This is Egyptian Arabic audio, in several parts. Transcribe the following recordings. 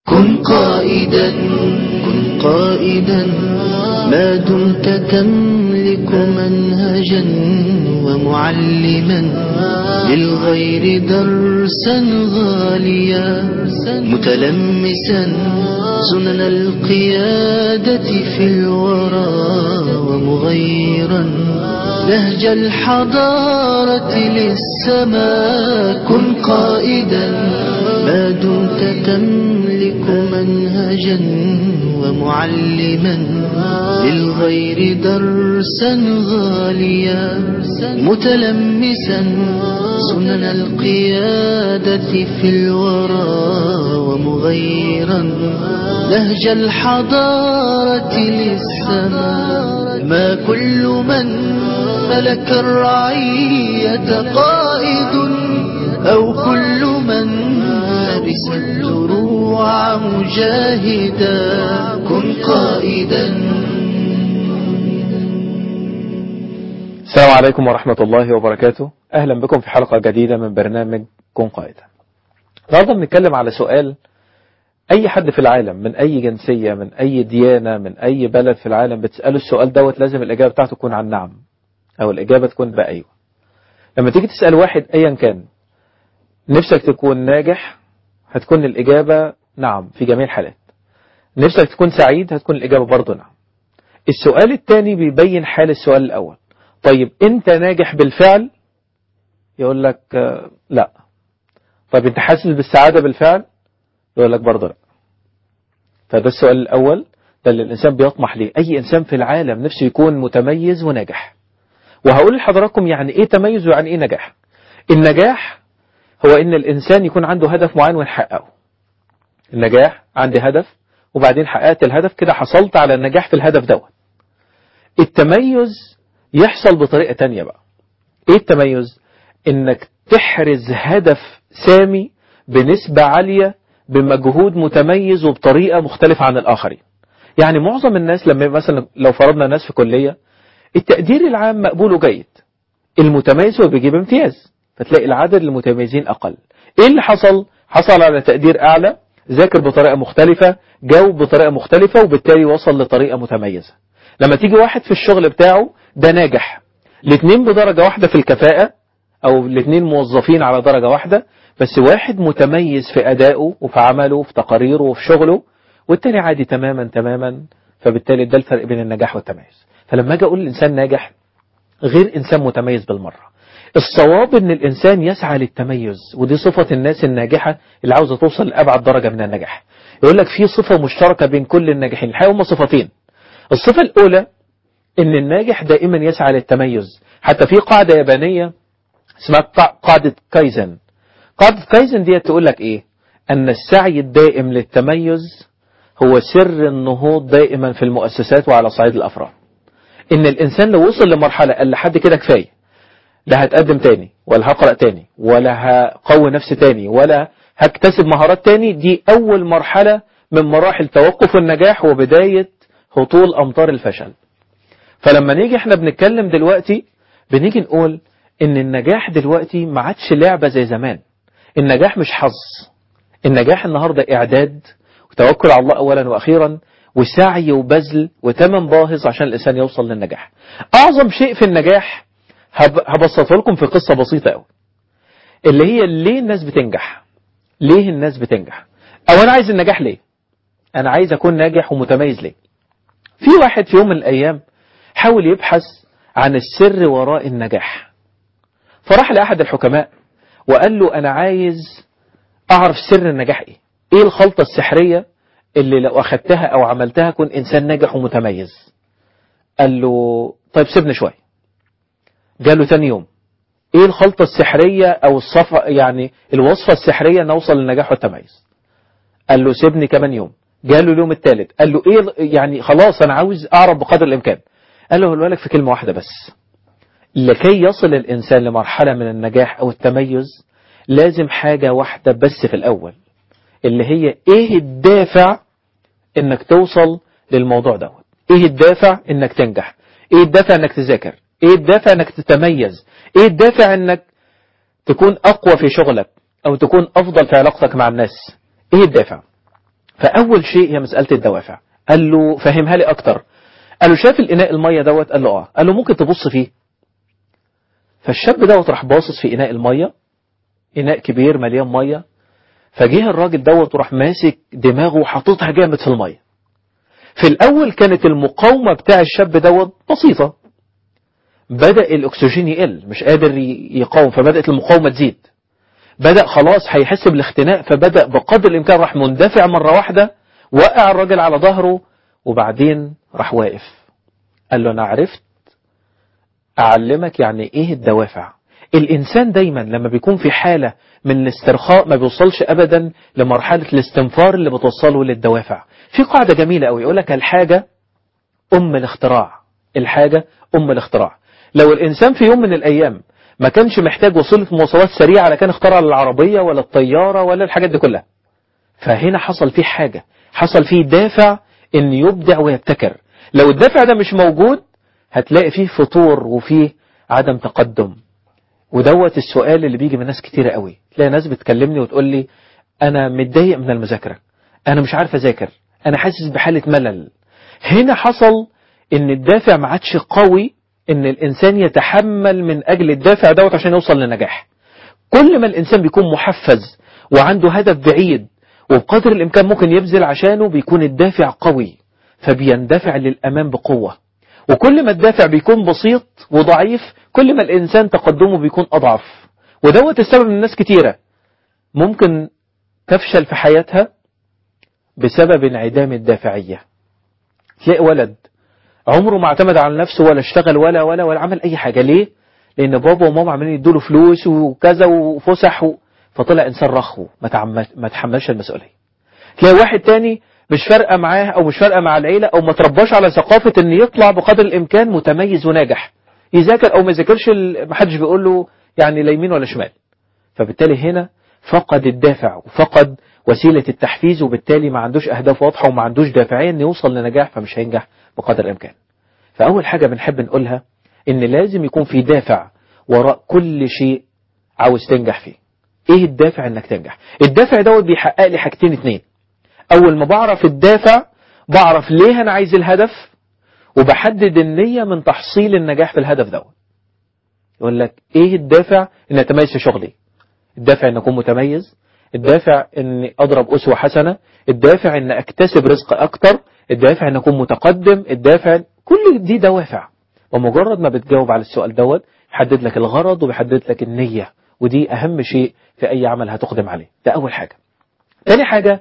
كن قائدا كن قائدا ما دمت تملك منهجا ومعلما للغير درسا غاليا متلمسا سنن القيادة في الورى ومغيرا نهج الحضارة للسماء كن قائدا ما دمت تملك منهجا ومعلما للغير درسا غاليا متلمسا سنن القيادة في الورى ومغيرا نهج الحضارة للسماء ما كل من ملك الرعية قائد أو كل من لبس الدروع مجاهدا كن قائدا السلام عليكم ورحمة الله وبركاته أهلا بكم في حلقة جديدة من برنامج كن قائدا النهارده بنتكلم على سؤال أي حد في العالم من أي جنسية من أي ديانة من أي بلد في العالم بتسأله السؤال دوت لازم الإجابة بتاعته تكون عن نعم أو الإجابة تكون بأيوه لما تيجي تسأل واحد أيا كان نفسك تكون ناجح هتكون الإجابة نعم في جميع الحالات نفسك تكون سعيد هتكون الإجابة برضه نعم السؤال الثاني بيبين حال السؤال الأول طيب أنت ناجح بالفعل يقول لك آه، لا طيب أنت حاسس بالسعادة بالفعل يقول لك برضه لا فده السؤال الأول ده اللي الإنسان بيطمح ليه أي إنسان في العالم نفسه يكون متميز وناجح وهقول لحضراتكم يعني إيه تميز ويعني إيه نجاح النجاح هو إن الإنسان يكون عنده هدف معين ويحققه النجاح عندي هدف وبعدين حققت الهدف كده حصلت على النجاح في الهدف دوت التميز يحصل بطريقة تانية بقى ايه التميز انك تحرز هدف سامي بنسبة عالية بمجهود متميز وبطريقة مختلفة عن الآخرين يعني معظم الناس لما مثلا لو فرضنا ناس في كلية التقدير العام مقبول جيد المتميز هو بيجيب امتياز فتلاقي العدد المتميزين أقل ايه اللي حصل حصل على تقدير أعلى ذاكر بطريقة مختلفة جاوب بطريقة مختلفة وبالتالي وصل لطريقة متميزة لما تيجي واحد في الشغل بتاعه ده ناجح الاثنين بدرجة واحدة في الكفاءة او الاثنين موظفين على درجة واحدة بس واحد متميز في أدائه وفي عمله وفي تقاريره وفي شغله والتاني عادي تماما تماما فبالتالي ده الفرق بين النجاح والتميز فلما اجي اقول الانسان ناجح غير انسان متميز بالمرة الصواب ان الانسان يسعى للتميز ودي صفة الناس الناجحة اللي عاوزة توصل لأبعد درجة من النجاح يقول لك في صفة مشتركة بين كل الناجحين الحقيقة هم صفتين الصفة الأولى ان الناجح دائما يسعى للتميز حتى في قاعدة يابانية اسمها قا- قاعدة كايزن قاعدة كايزن دي تقول لك ايه ان السعي الدائم للتميز هو سر النهوض دائما في المؤسسات وعلى صعيد الافراد ان الانسان لو وصل لمرحلة قال لحد كده كفاية لا هتقدم تاني ولا هقرأ تاني ولا هقوي نفسي تاني ولا هكتسب مهارات تاني دي اول مرحلة من مراحل توقف النجاح وبداية هطول امطار الفشل فلما نيجي احنا بنتكلم دلوقتي بنيجي نقول ان النجاح دلوقتي ما عادش لعبة زي زمان النجاح مش حظ النجاح النهاردة اعداد وتوكل على الله اولا واخيرا وسعي وبذل وتمن باهظ عشان الانسان يوصل للنجاح اعظم شيء في النجاح هب- هبسطه لكم في قصة بسيطة قوي اللي هي ليه الناس بتنجح ليه الناس بتنجح او انا عايز النجاح ليه انا عايز اكون ناجح ومتميز ليه في واحد في يوم من الايام حاول يبحث عن السر وراء النجاح فراح لأحد الحكماء وقال له أنا عايز أعرف سر النجاح إيه إيه الخلطة السحرية اللي لو أخدتها أو عملتها كن إنسان ناجح ومتميز قال له طيب سيبني شوية قال له تاني يوم إيه الخلطة السحرية أو الصفة يعني الوصفة السحرية أن أوصل للنجاح والتميز قال له سيبني كمان يوم قال له اليوم الثالث قال له ايه ال- يعني خلاص انا عاوز اعرف بقدر الامكان قال له هقول لك في كلمه واحده بس لكي يصل الانسان لمرحله من النجاح او التميز لازم حاجه واحده بس في الاول اللي هي ايه الدافع انك توصل للموضوع دوت ايه الدافع انك تنجح ايه الدافع انك تذاكر ايه الدافع انك تتميز ايه الدافع انك تكون اقوى في شغلك او تكون افضل في علاقتك مع الناس ايه الدافع فأول شيء هي مسألة الدوافع قال له فهمها لي أكتر قال له شاف الإناء المية دوت قال له آه قال له ممكن تبص فيه فالشاب دوت راح باصص في إناء المية إناء كبير مليان مية فجه الراجل دوت وراح ماسك دماغه وحاططها جامد في المية في الأول كانت المقاومة بتاع الشاب دوت بسيطة بدأ الأكسجين يقل مش قادر يقاوم فبدأت المقاومة تزيد بدأ خلاص هيحس بالاختناق فبدأ بقدر الإمكان راح مندفع مرة واحدة وقع الراجل على ظهره وبعدين راح واقف قال له أنا عرفت أعلمك يعني إيه الدوافع الإنسان دايما لما بيكون في حالة من الاسترخاء ما بيوصلش أبدا لمرحلة الاستنفار اللي بتوصله للدوافع في قاعدة جميلة قوي يقول لك الحاجة أم الاختراع الحاجة أم الاختراع لو الإنسان في يوم من الأيام ما كانش محتاج وسيلة مواصلات سريعة لا كان اخترع العربية ولا الطيارة ولا الحاجات دي كلها فهنا حصل فيه حاجة حصل فيه دافع ان يبدع ويبتكر لو الدافع ده مش موجود هتلاقي فيه فطور وفيه عدم تقدم ودوت السؤال اللي بيجي من ناس كتيرة قوي تلاقي ناس بتكلمني وتقول لي انا متضايق من المذاكرة انا مش عارف اذاكر انا حاسس بحالة ملل هنا حصل ان الدافع ما عادش قوي ان الانسان يتحمل من اجل الدافع دوت عشان يوصل للنجاح كل ما الانسان بيكون محفز وعنده هدف بعيد وبقدر الامكان ممكن يبذل عشانه بيكون الدافع قوي فبيندفع للامام بقوة وكل ما الدافع بيكون بسيط وضعيف كل ما الانسان تقدمه بيكون اضعف ودوت السبب من ناس كتيرة ممكن تفشل في حياتها بسبب انعدام الدافعية تلاقي ولد عمره ما اعتمد على نفسه ولا اشتغل ولا ولا ولا عمل اي حاجة ليه لان بابا وماما عمالين يدوله فلوس وكذا وفسح و... فطلع انسان رخو ما, تعمل... ما تحملش المسؤولية تلاقي واحد تاني مش فارقة معاه او مش فارقة مع العيلة او ما ترباش على ثقافة ان يطلع بقدر الامكان متميز وناجح يذاكر او ما يذاكرش ال... محدش بيقول له يعني لا يمين ولا شمال فبالتالي هنا فقد الدافع وفقد وسيلة التحفيز وبالتالي ما عندوش أهداف واضحة وما عندوش دافعية أن يوصل لنجاح فمش هينجح بقدر الإمكان فأول حاجة بنحب نقولها إن لازم يكون في دافع وراء كل شيء عاوز تنجح فيه إيه الدافع إنك تنجح الدافع دوت بيحقق لي حاجتين اتنين أول ما بعرف الدافع بعرف ليه أنا عايز الهدف وبحدد النية من تحصيل النجاح في الهدف دوت يقول لك إيه الدافع إن أتميز في شغلي الدافع إن أكون متميز الدافع ان اضرب اسوة حسنة الدافع ان اكتسب رزق اكتر الدافع ان اكون متقدم الدافع كل دي دوافع ومجرد ما بتجاوب على السؤال دوت يحدد لك الغرض وبيحدد لك النية ودي اهم شيء في اي عمل هتقدم عليه ده اول حاجة تاني حاجة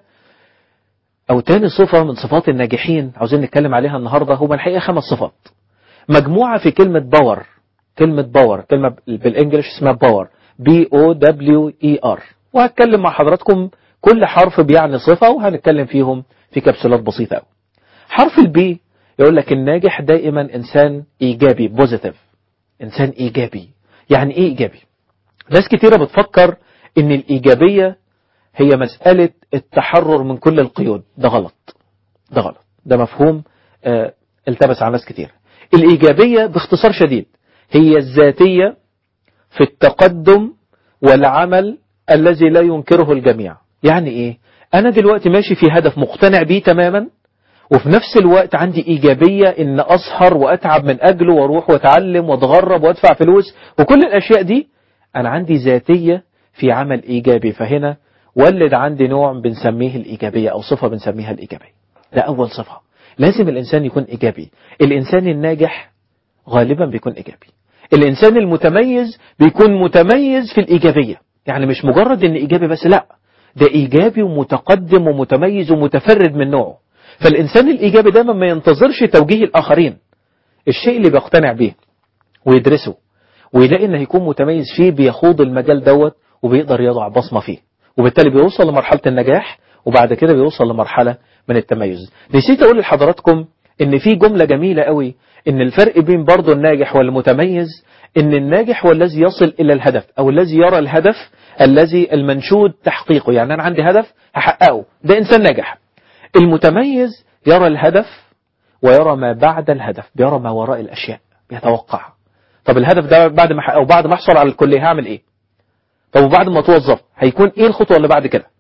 او تاني صفة من صفات الناجحين عاوزين نتكلم عليها النهاردة هما الحقيقة خمس صفات مجموعة في كلمة باور كلمة باور كلمة بالانجلش اسمها باور بي او دبليو اي ار وهتكلم مع حضراتكم كل حرف بيعني صفة وهنتكلم فيهم في كبسولات بسيطة أوي. حرف البي يقول لك الناجح دائما إنسان إيجابي بوزيتيف إنسان إيجابي يعني إيه إيجابي ناس كتيرة بتفكر إن الإيجابية هي مسألة التحرر من كل القيود ده غلط ده غلط ده مفهوم آه التبس على ناس كتير الإيجابية باختصار شديد هي الذاتية في التقدم والعمل الذي لا ينكره الجميع يعني ايه انا دلوقتي ماشي في هدف مقتنع بيه تماما وفي نفس الوقت عندي ايجابية ان اسهر واتعب من اجله واروح واتعلم واتغرب وادفع فلوس وكل الاشياء دي انا عندي ذاتية في عمل ايجابي فهنا ولد عندي نوع بنسميه الايجابية او صفة بنسميها الايجابية ده اول صفة لازم الانسان يكون ايجابي الانسان الناجح غالبا بيكون ايجابي الانسان المتميز بيكون متميز في الايجابية يعني مش مجرد ان ايجابي بس لا ده ايجابي ومتقدم ومتميز ومتفرد من نوعه فالانسان الايجابي دايما ما ينتظرش توجيه الاخرين الشيء اللي بيقتنع بيه ويدرسه ويلاقي ان هيكون متميز فيه بيخوض المجال دوت وبيقدر يضع بصمة فيه وبالتالي بيوصل لمرحلة النجاح وبعد كده بيوصل لمرحلة من التميز نسيت اقول لحضراتكم ان في جملة جميلة قوي ان الفرق بين برضه الناجح والمتميز ان الناجح هو الذي يصل الى الهدف او الذي يرى الهدف الذي المنشود تحقيقه يعني انا عندي هدف هحققه ده انسان ناجح المتميز يرى الهدف ويرى ما بعد الهدف بيرى ما وراء الاشياء بيتوقع طب الهدف ده بعد ما او بعد ما احصل على الكليه هعمل ايه طب وبعد ما اتوظف هيكون ايه الخطوه اللي بعد كده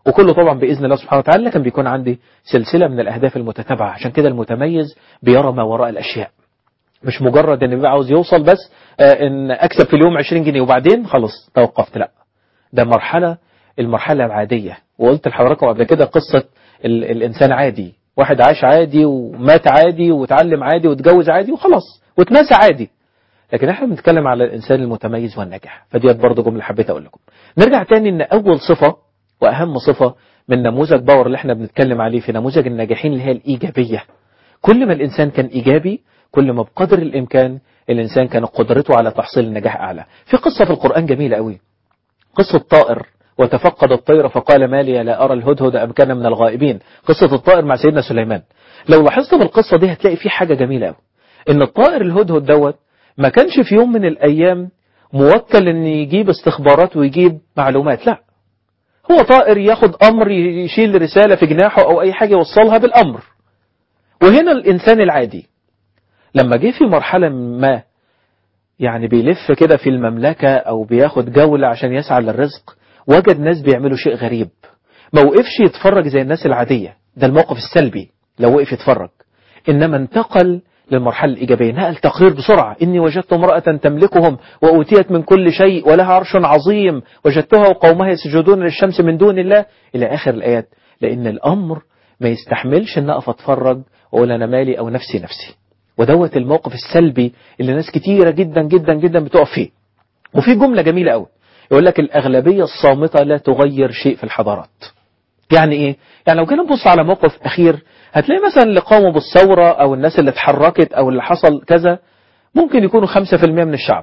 وكله طبعا بإذن الله سبحانه وتعالى لكن بيكون عندي سلسلة من الأهداف المتتابعة عشان كده المتميز بيرى ما وراء الأشياء مش مجرد ان بيبقى عاوز يوصل بس آه ان اكسب في اليوم 20 جنيه وبعدين خلاص توقفت لا ده مرحلة المرحلة العادية وقلت لحضراتكم قبل كده قصة ال الإنسان عادي واحد عاش عادي ومات عادي وتعلم عادي وتجوز عادي وخلاص واتنسى عادي لكن احنا بنتكلم على الإنسان المتميز والناجح فديت برضه جملة حبيت أقول لكم نرجع تاني إن أول صفة وأهم صفة من نموذج باور اللي احنا بنتكلم عليه في نموذج الناجحين اللي هي الإيجابية كل ما الإنسان كان إيجابي كل ما بقدر الإمكان الإنسان كان قدرته على تحصيل النجاح أعلى في قصة في القرآن جميلة قوي قصة طائر وتفقد الطير فقال ما لي لا أرى الهدهد أم كان من الغائبين قصة الطائر مع سيدنا سليمان لو لاحظت في القصة دي هتلاقي في حاجة جميلة قوي إن الطائر الهدهد دوت ما كانش في يوم من الأيام موكل إن يجيب استخبارات ويجيب معلومات لا هو طائر ياخد أمر يشيل رسالة في جناحه أو أي حاجة يوصلها بالأمر وهنا الإنسان العادي لما جه في مرحلة ما يعني بيلف كده في المملكة أو بياخد جولة عشان يسعى للرزق وجد ناس بيعملوا شيء غريب ما وقفش يتفرج زي الناس العادية ده الموقف السلبي لو وقف يتفرج إنما انتقل للمرحلة الإيجابية نقل تقرير بسرعة إني وجدت امرأة تملكهم وأوتيت من كل شيء ولها عرش عظيم وجدتها وقومها يسجدون للشمس من دون الله إلى آخر الآيات لأن الأمر ما يستحملش إن أقف أتفرج وأقول أنا مالي أو نفسي نفسي ودوت الموقف السلبي اللي ناس كتيرة جدا جدا جدا بتقف فيه وفي جملة جميلة قوي يقول لك الأغلبية الصامتة لا تغير شيء في الحضارات يعني إيه؟ يعني لو جينا نبص على موقف أخير هتلاقي مثلا اللي قاموا بالثورة أو الناس اللي اتحركت أو اللي حصل كذا ممكن يكونوا 5% من الشعب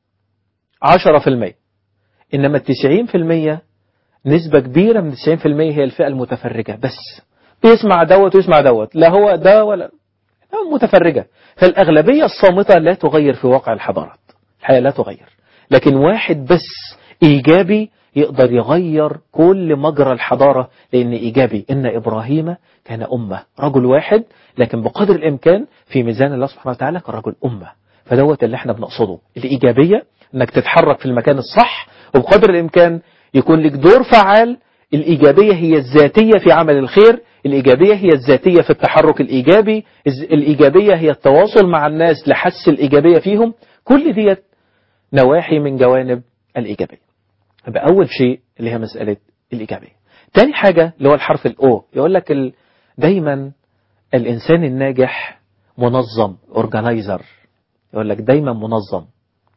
10% إنما التسعين في المية نسبة كبيرة من التسعين في المية هي الفئة المتفرجة بس بيسمع دوت ويسمع دوت لا هو ده ولا متفرجة فالأغلبية الصامتة لا تغير في واقع الحضارات الحياة لا تغير لكن واحد بس إيجابي يقدر يغير كل مجرى الحضارة لأن إيجابي إن إبراهيم كان أمة رجل واحد لكن بقدر الإمكان في ميزان الله سبحانه وتعالى كان رجل أمة فدوت اللي احنا بنقصده الإيجابية إنك تتحرك في المكان الصح وبقدر الإمكان يكون لك دور فعال الإيجابية هي الذاتية في عمل الخير الإيجابية هي الذاتية في التحرك الإيجابي الإيجابية هي التواصل مع الناس لحس الإيجابية فيهم كل ديت نواحي من جوانب الإيجابية يبقى أول شيء اللي هي مسألة الإيجابية تاني حاجة اللي هو الحرف الأو يقول لك ال... دايما الإنسان الناجح منظم organizer يقول لك دايما منظم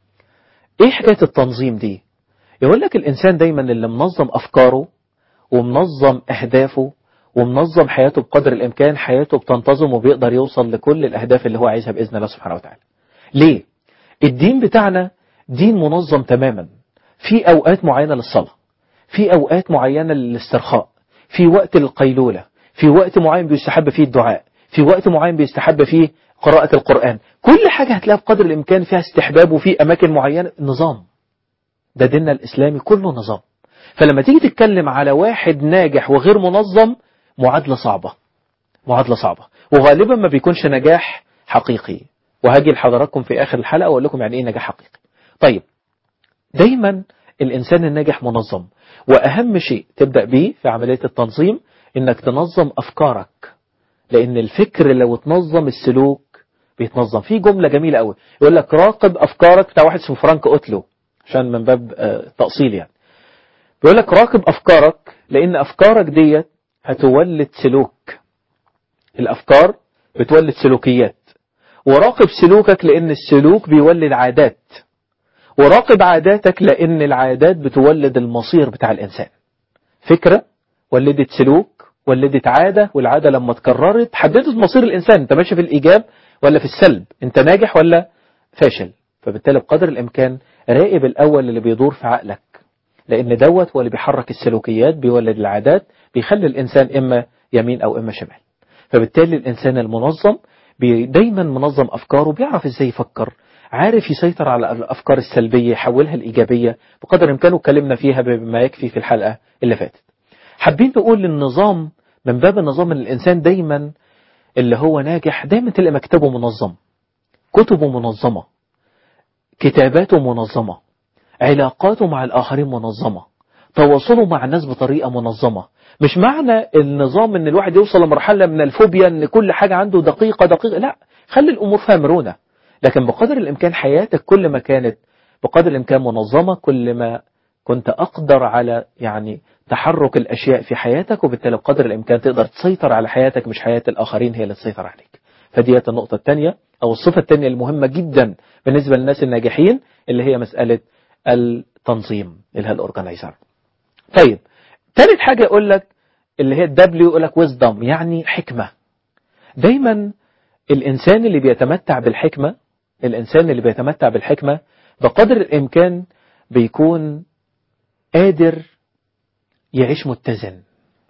إيه حكاية التنظيم دي يقول لك الإنسان دايما اللي منظم أفكاره ومنظم أهدافه ومنظم حياته بقدر الإمكان حياته بتنتظم وبيقدر يوصل لكل الأهداف اللي هو عايزها بإذن الله سبحانه وتعالى ليه؟ الدين بتاعنا دين منظم تماما في أوقات معينة للصلاة في أوقات معينة للاسترخاء في وقت القيلولة في وقت معين بيستحب فيه الدعاء في وقت معين بيستحب فيه قراءة القرآن كل حاجة هتلاقيها بقدر الإمكان فيها استحباب وفي أماكن معينة نظام ده ديننا الإسلامي كله نظام فلما تيجي تتكلم على واحد ناجح وغير منظم معادلة صعبة معادلة صعبة وغالبا ما بيكونش نجاح حقيقي وهاجي لحضراتكم في آخر الحلقة وأقول لكم يعني إيه نجاح حقيقي طيب دايما الإنسان الناجح منظم وأهم شيء تبدأ به في عملية التنظيم إنك تنظم أفكارك لأن الفكر لو تنظم السلوك بيتنظم في جملة جميلة قوي يقول لك راقب أفكارك بتاع واحد اسمه فرانك أوتلو عشان من باب تأصيل يعني بيقول لك راقب أفكارك لأن أفكارك ديت هتولد سلوك الأفكار بتولد سلوكيات وراقب سلوكك لأن السلوك بيولد عادات وراقب عاداتك لأن العادات بتولد المصير بتاع الإنسان فكرة ولدت سلوك ولدت عادة والعادة لما اتكررت حددت مصير الإنسان انت ماشي في الإيجاب ولا في السلب انت ناجح ولا فاشل فبالتالي بقدر الإمكان راقب الأول اللي بيدور في عقلك لأن دوت هو اللي بيحرك السلوكيات بيولد العادات بيخلي الإنسان إما يمين أو إما شمال فبالتالي الإنسان المنظم دايما منظم أفكاره بيعرف إزاي يفكر عارف يسيطر على الأفكار السلبية يحولها الإيجابية بقدر إمكانه اتكلمنا فيها بما يكفي في الحلقة اللي فاتت حابين نقول النظام من باب النظام ان الإنسان دايما اللي هو ناجح دايما تلاقي مكتبه منظم كتبه منظمة كتاباته منظمة علاقاته مع الآخرين منظمة تواصله مع الناس بطريقة منظمة مش معنى النظام ان الواحد يوصل لمرحلة من الفوبيا ان كل حاجة عنده دقيقة دقيقة لا خلي الامور فيها مرونة لكن بقدر الامكان حياتك كل ما كانت بقدر الامكان منظمة كل ما كنت اقدر على يعني تحرك الاشياء في حياتك وبالتالي بقدر الامكان تقدر تسيطر على حياتك مش حياة الاخرين هي اللي تسيطر عليك فديت النقطة الثانية او الصفة الثانية المهمة جدا بالنسبة للناس الناجحين اللي هي مسألة التنظيم اللي هي الاورجنايزر طيب ثالث حاجة يقول لك اللي هي الدبليو يقول لك ويزدم يعني حكمة دايما الإنسان اللي بيتمتع بالحكمة الإنسان اللي بيتمتع بالحكمة بقدر الإمكان بيكون قادر يعيش متزن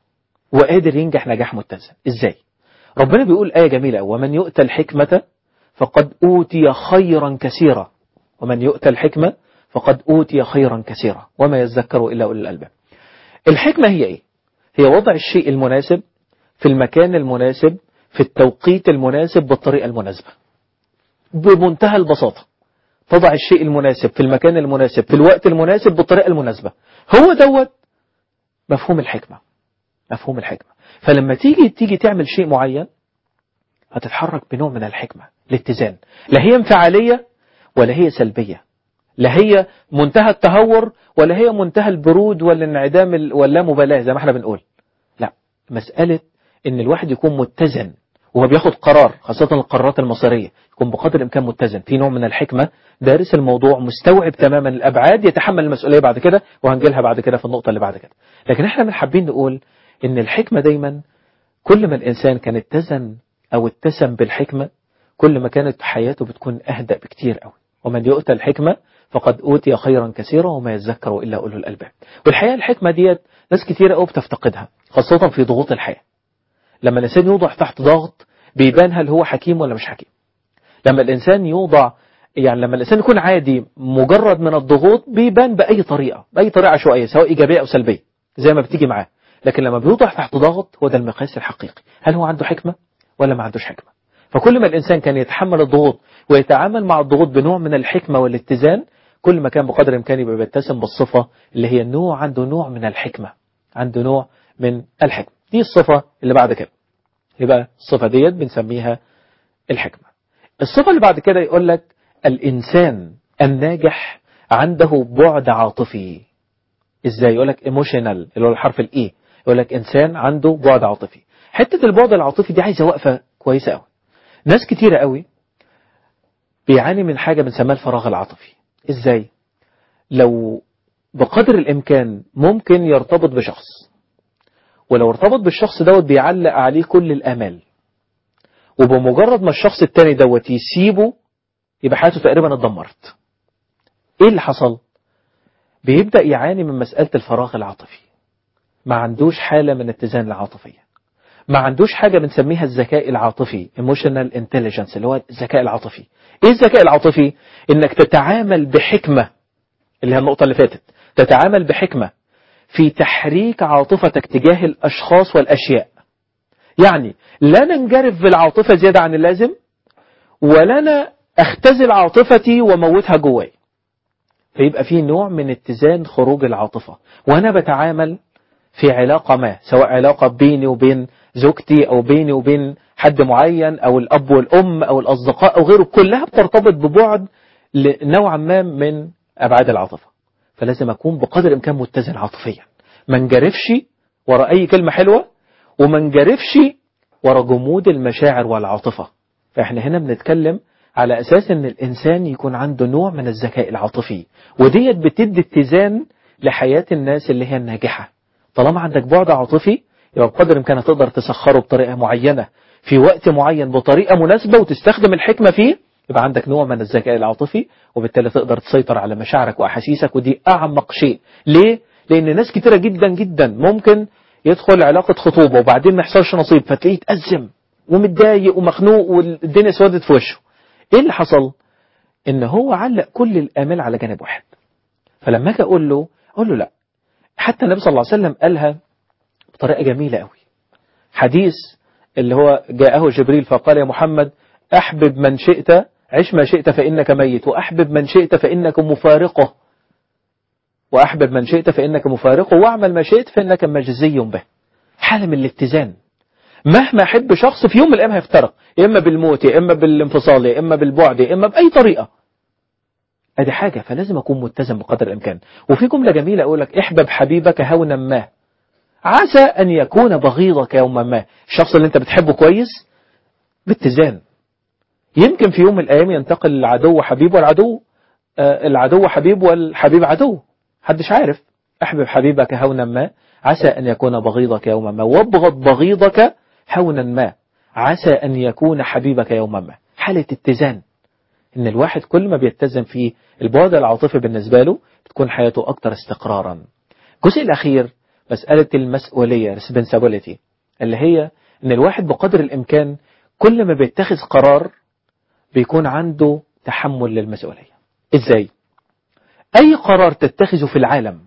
وقادر ينجح نجاح متزن إزاي ربنا بيقول آية جميلة ومن يؤتى الحكمة فقد أوتي خيرا كثيرا ومن يؤتى الحكمة فقد أوتي خيرا كثيرا وما يذكر إلا أولي الألباب الحكمة هي إيه؟ هي وضع الشيء المناسب في المكان المناسب في التوقيت المناسب بالطريقة المناسبة بمنتهى البساطة تضع الشيء المناسب في المكان المناسب في الوقت المناسب بالطريقة المناسبة هو دوت مفهوم الحكمة مفهوم الحكمة فلما تيجي تيجي تعمل شيء معين هتتحرك بنوع من الحكمة الاتزان لا هي انفعالية ولا هي سلبية لا هي منتهى التهور ولا هي منتهى البرود والانعدام ولا مبالاة زي ما احنا بنقول لا مسألة ان الواحد يكون متزن وهو بياخد قرار خاصة القرارات المصيرية يكون بقدر الإمكان متزن في نوع من الحكمة دارس الموضوع مستوعب تماما الأبعاد يتحمل المسؤولية بعد كده وهنجيلها بعد كده في النقطة اللي بعد كده لكن احنا من حابين نقول ان الحكمة دايما كل ما الإنسان كان اتزن أو اتسم بالحكمة كل ما كانت حياته بتكون أهدأ بكتير قوي ومن يؤتى الحكمة فقد أوتي خيرا كثيرا وما يذكر إلا أولو الألباب والحقيقة الحكمة ديت ناس كتير قوي بتفتقدها خاصة في ضغوط الحياة لما الإنسان يوضع تحت ضغط بيبان هل هو حكيم ولا مش حكيم لما الإنسان يوضع يعني لما الإنسان يكون عادي مجرد من الضغوط بيبان بأي طريقة بأي طريقة عشوائية سواء إيجابية أو سلبية زي ما بتيجي معاه لكن لما بيوضع تحت ضغط هو ده المقياس الحقيقي هل هو عنده حكمة ولا ما عندوش حكمة فكل ما الإنسان كان يتحمل الضغوط ويتعامل مع الضغوط بنوع من الحكمة والاتزان كل ما كان بقدر الإمكان يبقى بيتسم بالصفة اللي هي النوع عنده نوع من الحكمة عنده نوع من الحكمة دي الصفة اللي بعد كده يبقى الصفة ديت بنسميها الحكمة الصفة اللي بعد كده يقول لك الإنسان الناجح عنده بعد عاطفي ازاي يقول لك ايموشنال اللي هو الحرف الاي يقول لك انسان عنده بعد عاطفي حتة البعد العاطفي دي عايزة وقفة كويسة قوي ناس كتيرة قوي بيعاني من حاجة بنسميها الفراغ العاطفي ازاي لو بقدر الامكان ممكن يرتبط بشخص ولو ارتبط بالشخص دوت بيعلق عليه كل الامال وبمجرد ما الشخص التاني دوت يسيبه يبقى حياته تقريبا اتدمرت ايه اللي حصل بيبدأ يعاني من مسألة الفراغ العاطفي ما عندوش حالة من اتزان العاطفية ما عندوش حاجة بنسميها الذكاء العاطفي emotional intelligence اللي هو الذكاء العاطفي ايه الذكاء العاطفي انك تتعامل بحكمة اللي هي النقطة اللي فاتت تتعامل بحكمة في تحريك عاطفتك تجاه الأشخاص والأشياء يعني لا ننجرف بالعاطفة زيادة عن اللازم ولا أنا أختزل عاطفتي وموتها جواي فيبقى في نوع من اتزان خروج العاطفة وأنا بتعامل في علاقة ما سواء علاقة بيني وبين زوجتي أو بيني وبين حد معين أو الأب والأم أو الأصدقاء أو غيره كلها بترتبط ببعد نوعا ما من أبعاد العاطفة فلازم أكون بقدر الإمكان متزن عاطفيا ما نجرفش ورا أي كلمة حلوة وما نجرفش ورا جمود المشاعر والعاطفة فإحنا هنا بنتكلم على أساس أن الإنسان يكون عنده نوع من الذكاء العاطفي وديت بتدي اتزان لحياة الناس اللي هي الناجحة طالما عندك بعد عاطفي يبقى بقدر الإمكان تقدر تسخره بطريقة معينة في وقت معين بطريقة مناسبة وتستخدم الحكمة فيه يبقى عندك نوع من الذكاء العاطفي وبالتالي تقدر تسيطر على مشاعرك وأحاسيسك ودي أعمق شيء ليه؟ لأن ناس كتيرة جدا جدا ممكن يدخل علاقة خطوبة وبعدين ما يحصلش نصيب فتلاقيه يتأزم ومتضايق ومخنوق والدنيا سودت في وشه ايه اللي حصل ان هو علق كل الامال على جانب واحد فلما اجي اقول له اقول له لا حتى النبي صلى الله عليه وسلم قالها بطريقه جميله قوي حديث اللي هو جاءه جبريل فقال يا محمد احبب من شئت عش ما شئت فانك ميت واحبب من شئت فانك مفارقه وأحبب من شئت فإنك مفارقه واعمل ما شئت فإنك مجزي به حالة من الاتزان مهما أحب شخص في يوم من الأيام هيفترق يا إما بالموت يا إما بالانفصال يا إما بالبعد يا إما بأي طريقة ادي حاجة فلازم أكون متزن بقدر الإمكان وفي جملة جميلة أقول لك احبب حبيبك هونا ما عسى أن يكون بغيضك يوما ما الشخص اللي أنت بتحبه كويس باتزان يمكن في يوم من الأيام ينتقل العدو حبيب والعدو آه العدو حبيب والحبيب عدو محدش عارف احبب حبيبك هونا ما عسى أن يكون بغيضك يوما ما وابغض بغيضك هونا ما عسى أن يكون حبيبك يوما ما حالة اتزان إن الواحد كل ما بيتزن في البعد العاطفي بالنسبة له بتكون حياته أكثر استقرارا الجزء الأخير مسألة المسؤولية responsibility اللي هي إن الواحد بقدر الإمكان كل ما بيتخذ قرار بيكون عنده تحمل للمسؤولية إزاي؟ أي قرار تتخذه في العالم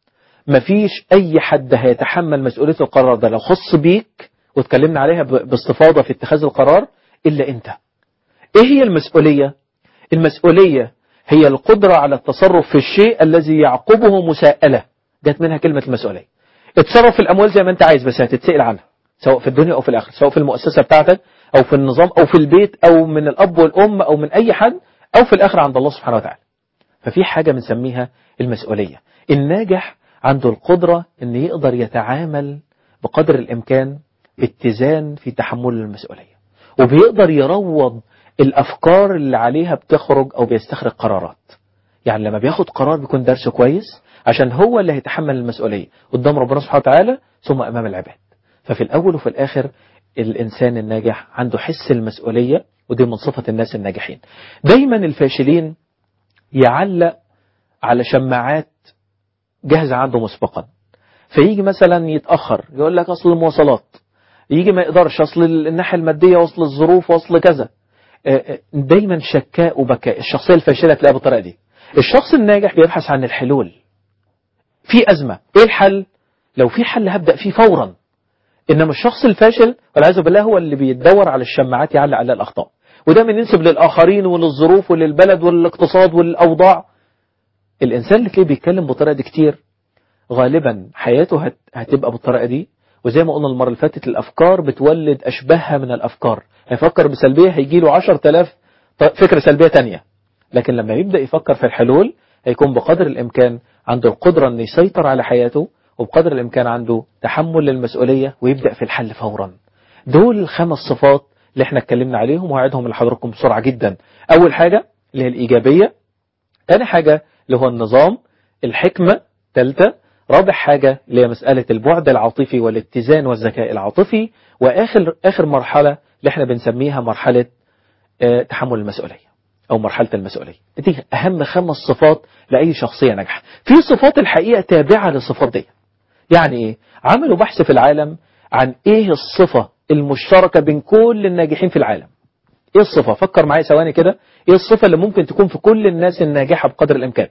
مفيش أي حد هيتحمل مسؤولية القرار ده لو خص بيك واتكلمنا عليها باستفاضة في اتخاذ القرار إلا أنت إيه هي المسؤولية؟ المسؤولية هي القدرة على التصرف في الشيء الذي يعقبه مساءلة جت منها كلمة المسؤولية اتصرف في الأموال زي ما أنت عايز بس هتتسأل عنها سواء في الدنيا أو في الآخرة سواء في المؤسسة بتاعتك أو في النظام أو في البيت أو من الأب والأم أو من أي حد أو في الآخرة عند الله سبحانه وتعالى ففي حاجة بنسميها المسؤولية الناجح عنده القدرة أن يقدر يتعامل بقدر الإمكان باتزان في تحمل المسؤولية وبيقدر يروض الأفكار اللي عليها بتخرج أو بيستخرج قرارات يعني لما بياخد قرار بيكون درسه كويس عشان هو اللي هيتحمل المسؤولية قدام ربنا سبحانه وتعالى ثم أمام العباد ففي الأول وفي الآخر الإنسان الناجح عنده حس المسؤولية ودي من صفة الناس الناجحين دايما الفاشلين يعلق على شماعات جاهزة عنده مسبقا فيجي مثلا يتأخر يقول لك أصل المواصلات يجي ما يقدرش أصل الناحية المادية وصل الظروف وصل كذا دايما شكاء وبكاء الشخصية الفاشلة تلاقيها بالطريقة دي الشخص الناجح بيبحث عن الحلول في أزمة إيه الحل لو في حل هبدأ فيه فورا إنما الشخص الفاشل والعياذ بالله هو اللي بيدور على الشماعات يعلق على الأخطاء وده من ينسب للآخرين وللظروف وللبلد وللاقتصاد والأوضاع الإنسان اللي تلاقيه بيتكلم بالطريقة دي كتير غالبا حياته هت... هتبقى بالطريقة دي وزي ما قلنا المرة اللي فاتت الأفكار بتولد أشبهها من الأفكار هيفكر بسلبية هيجي له 10000 فكرة سلبية تانية لكن لما يبدأ يفكر في الحلول هيكون بقدر الإمكان عنده القدرة أن يسيطر على حياته وبقدر الإمكان عنده تحمل للمسؤولية ويبدأ في الحل فورا دول الخمس صفات اللي احنا اتكلمنا عليهم وهعيدهم لحضراتكم بسرعة جدا أول حاجة اللي هي الإيجابية ثاني حاجة اللي هو النظام الحكمة ثالثة رابع حاجة اللي هي مسألة البعد العاطفي والاتزان والذكاء العاطفي وآخر آخر مرحلة اللي احنا بنسميها مرحلة اه تحمل المسؤولية أو مرحلة المسؤولية دي أهم خمس صفات لأي شخصية ناجحة في صفات الحقيقة تابعة للصفات دي يعني إيه عملوا بحث في العالم عن إيه الصفة المشتركة بين كل الناجحين في العالم إيه الصفة فكر معايا ثواني كده إيه الصفة اللي ممكن تكون في كل الناس الناجحة بقدر الإمكان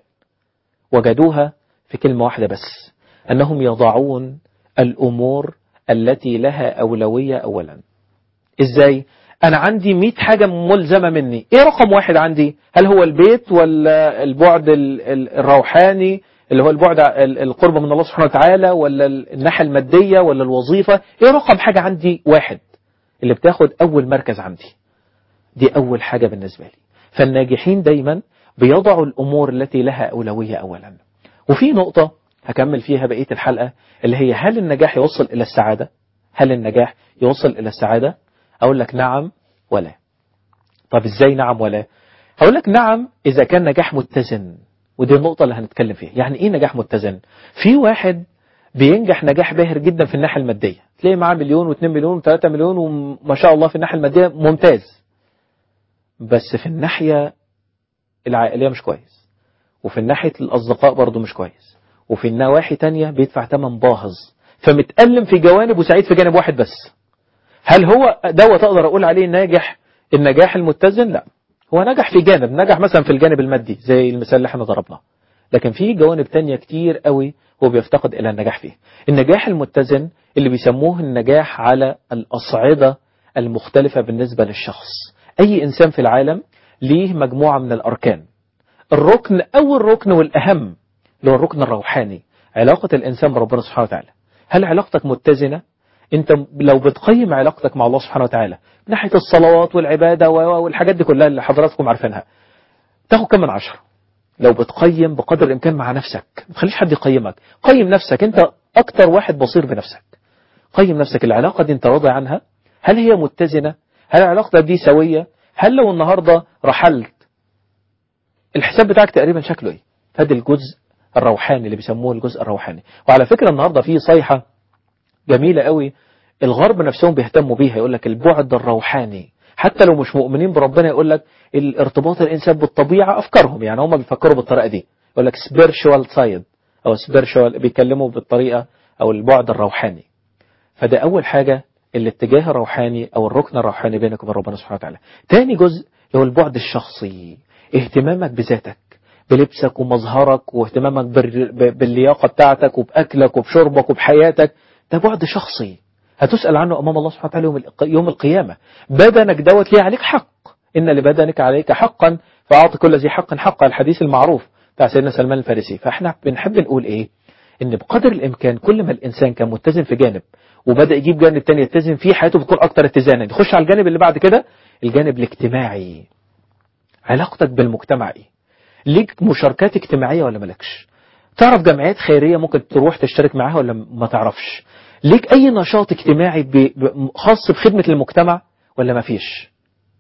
وجدوها في كلمة واحدة بس أنهم يضعون الأمور التي لها أولوية أولا إزاي؟ أنا عندي 100 حاجة ملزمة مني إيه رقم واحد عندي؟ هل هو البيت ولا البعد الروحاني اللي هو البعد القرب من الله سبحانه وتعالى ولا الناحية المادية ولا الوظيفة إيه رقم حاجة عندي واحد اللي بتاخد أول مركز عندي دي أول حاجة بالنسبة لي فالناجحين دايما بيضعوا الأمور التي لها أولوية أولا وفي نقطة هكمل فيها بقية الحلقة اللي هي هل النجاح يوصل إلى السعادة هل النجاح يوصل إلى السعادة أقول لك نعم ولا طب إزاي نعم ولا هقول لك نعم إذا كان نجاح متزن ودي النقطة اللي هنتكلم فيها يعني إيه نجاح متزن في واحد بينجح نجاح باهر جدا في الناحية المادية تلاقي معاه مليون واثنين مليون وثلاثة مليون وما شاء الله في الناحية المادية ممتاز بس في الناحية العائلية مش كويس وفي الناحية الأصدقاء برضه مش كويس وفي النواحي تانية بيدفع تمن باهظ فمتألم في جوانب وسعيد في جانب واحد بس هل هو دوت أقدر أقول عليه ناجح النجاح المتزن لا هو نجح في جانب نجح مثلا في الجانب المادي زي المثال اللي احنا ضربناه لكن في جوانب تانية كتير قوي هو بيفتقد إلى النجاح فيه النجاح المتزن اللي بيسموه النجاح على الأصعدة المختلفة بالنسبة للشخص أي إنسان في العالم ليه مجموعة من الأركان الركن أو الركن والأهم اللي هو الركن الروحاني علاقة الإنسان بربنا سبحانه وتعالى هل علاقتك متزنة انت لو بتقيم علاقتك مع الله سبحانه وتعالى من ناحية الصلوات والعبادة والحاجات دي كلها اللي حضراتكم عارفينها تاخد كم من عشرة لو بتقيم بقدر الإمكان مع نفسك ما تخليش حد يقيمك قيم نفسك انت أكتر واحد بصير بنفسك قيم نفسك العلاقة دي انت راضي عنها هل هي متزنة هل علاقتك دي سوية هل لو النهاردة رحلت الحساب بتاعك تقريبا شكله ايه هذا الجزء الروحاني اللي بيسموه الجزء الروحاني وعلى فكرة النهاردة في صيحة جميلة قوي الغرب نفسهم بيهتموا بيها يقول لك البعد الروحاني حتى لو مش مؤمنين بربنا يقول لك الارتباط الانسان بالطبيعه افكارهم يعني هم بيفكروا بالطريقه دي يقول لك spiritual side او spiritual بيتكلموا بالطريقه او البعد الروحاني فده اول حاجه الاتجاه الروحاني او الركن الروحاني بينك وبين ربنا سبحانه وتعالى تاني جزء هو البعد الشخصي اهتمامك بذاتك بلبسك ومظهرك واهتمامك باللياقه بتاعتك وباكلك وبشربك وبحياتك ده بعد شخصي هتسأل عنه أمام الله سبحانه وتعالى يوم القيامة بدنك دوت ليه عليك حق إن لبدنك عليك حقا فأعطي كل ذي حق حقا الحديث المعروف بتاع سيدنا سلمان الفارسي فإحنا بنحب نقول إيه إن بقدر الإمكان كل ما الإنسان كان متزن في جانب وبدأ يجيب جانب تاني يتزن فيه حياته بتكون أكتر اتزانا يخش على الجانب اللي بعد كده الجانب الاجتماعي علاقتك بالمجتمع إيه ليك مشاركات اجتماعية ولا مالكش تعرف جمعيات خيرية ممكن تروح تشترك معاها ولا ما تعرفش ليك أي نشاط اجتماعي خاص بخدمة المجتمع ولا ما فيش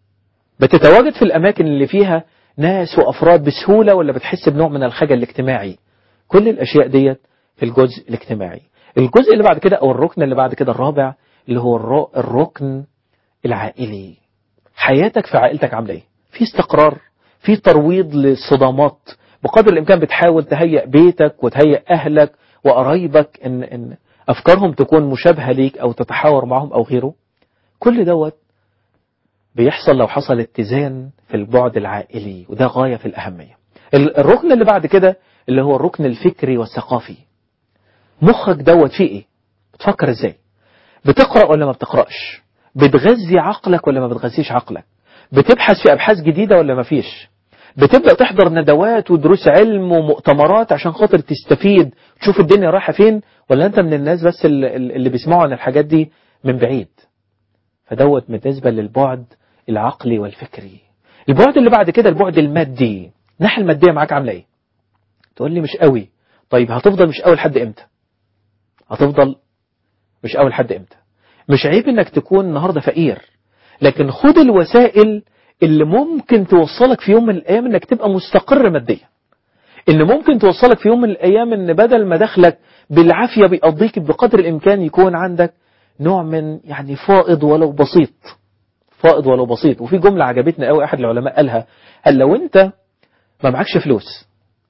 بتتواجد في الأماكن اللي فيها ناس وأفراد بسهولة ولا بتحس بنوع من الخجل الاجتماعي كل الأشياء ديت في الجزء الاجتماعي الجزء اللي بعد كده أو الركن اللي بعد كده الرابع اللي هو الركن العائلي حياتك في عائلتك عاملة ايه في استقرار في ترويض للصدامات بقدر الإمكان بتحاول تهيئ بيتك وتهيئ أهلك وقرايبك إن, إن أفكارهم تكون مشابهة ليك أو تتحاور معهم أو غيره كل دوت بيحصل لو حصل اتزان في البعد العائلي وده غاية في الأهمية الركن اللي بعد كده اللي هو الركن الفكري والثقافي مخك دوت فيه ايه بتفكر ازاي بتقرأ ولا ما بتقرأش بتغذي عقلك ولا ما بتغذيش عقلك بتبحث في أبحاث جديدة ولا ما فيش بتبدأ تحضر ندوات ودروس علم ومؤتمرات عشان خاطر تستفيد تشوف الدنيا رايحة فين ولا أنت من الناس بس اللي بيسمعوا عن الحاجات دي من بعيد فدوت بالنسبة للبعد العقلي والفكري البعد اللي بعد كده البعد المادي الناحية المادية معاك عاملة ايه تقول لي مش قوي طيب هتفضل مش قوي لحد امتى هتفضل مش قوي لحد امتى مش عيب انك تكون النهاردة فقير لكن خد الوسائل اللي ممكن توصلك في يوم من الأيام انك تبقى مستقر ماديا اللي ممكن توصلك في يوم من الأيام ان بدل ما دخلك بالعافية بيقضيك بقدر الإمكان يكون عندك نوع من يعني فائض ولو بسيط فائض ولو بسيط وفي جملة عجبتني قوي أحد العلماء قالها قال لو أنت ما معكش فلوس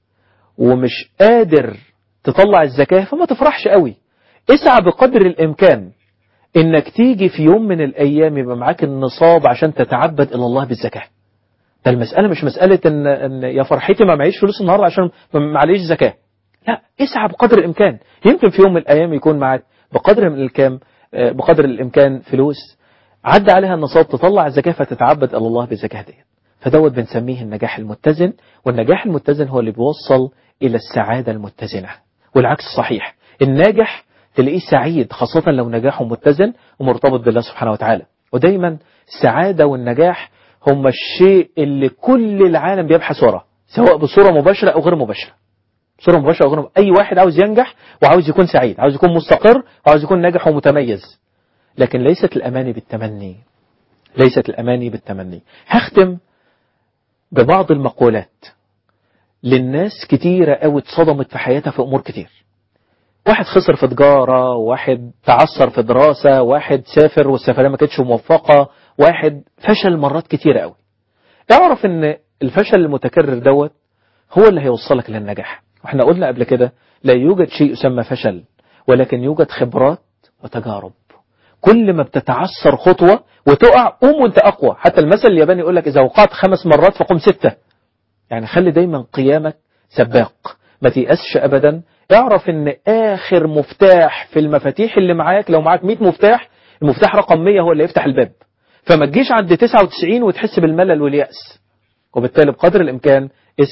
ومش قادر تطلع الزكاة فما تفرحش قوي اسعى بقدر الإمكان انك تيجي في يوم من الايام يبقى معاك النصاب عشان تتعبد الى الله بالزكاه ده المساله مش مساله ان, إن يا فرحتي ما معيش فلوس النهارده عشان معليش زكاه لا اسعى بقدر الامكان يمكن في يوم من الايام يكون معاك بقدر من الامكان بقدر الامكان فلوس عدى عليها النصاب تطلع الزكاه فتتعبد الى الله بالزكاه ديت فدوت بنسميه النجاح المتزن والنجاح المتزن هو اللي بيوصل الى السعاده المتزنه والعكس صحيح الناجح تلاقيه سعيد خاصة لو نجاحه متزن ومرتبط بالله سبحانه وتعالى ودايما السعادة والنجاح هم الشيء اللي كل العالم بيبحث وراه سواء بصورة مباشرة أو غير مباشرة بصورة مباشرة أو غير مباشرة. أي واحد عاوز ينجح وعاوز يكون سعيد عاوز يكون مستقر وعاوز يكون ناجح ومتميز لكن ليست الأماني بالتمني ليست الأماني بالتمني هختم ببعض المقولات للناس كتيرة قوي اتصدمت في حياتها في أمور كتير واحد خسر في تجارة واحد تعثر في دراسة واحد سافر والسفرية ما كانتش موفقة واحد فشل مرات كتيرة قوي اعرف ان الفشل المتكرر دوت هو اللي هيوصلك للنجاح واحنا قلنا قبل كده لا يوجد شيء يسمى فشل ولكن يوجد خبرات وتجارب كل ما بتتعثر خطوة وتقع قوم وانت أقوى حتى المثل الياباني يقول لك إذا وقعت خمس مرات فقم ستة يعني خلي دايما قيامك سباق ما تيأسش أبدا اعرف ان اخر مفتاح في المفاتيح اللي معاك لو معاك 100 مفتاح المفتاح رقم 100 هو اللي يفتح الباب فما تجيش عند 99 وتحس بالملل واليأس وبالتالي بقدر الامكان اسعى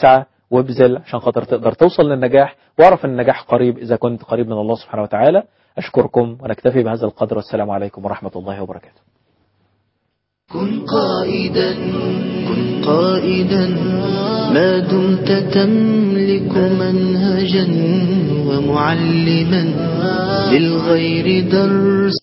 وابذل عشان خاطر تقدر توصل للنجاح واعرف ان النجاح قريب اذا كنت قريب من الله سبحانه وتعالى اشكركم ونكتفي بهذا القدر والسلام عليكم ورحمة الله وبركاته كن قائدا كن قائدا ما دمت تملك منهجا ومعلما للغير درس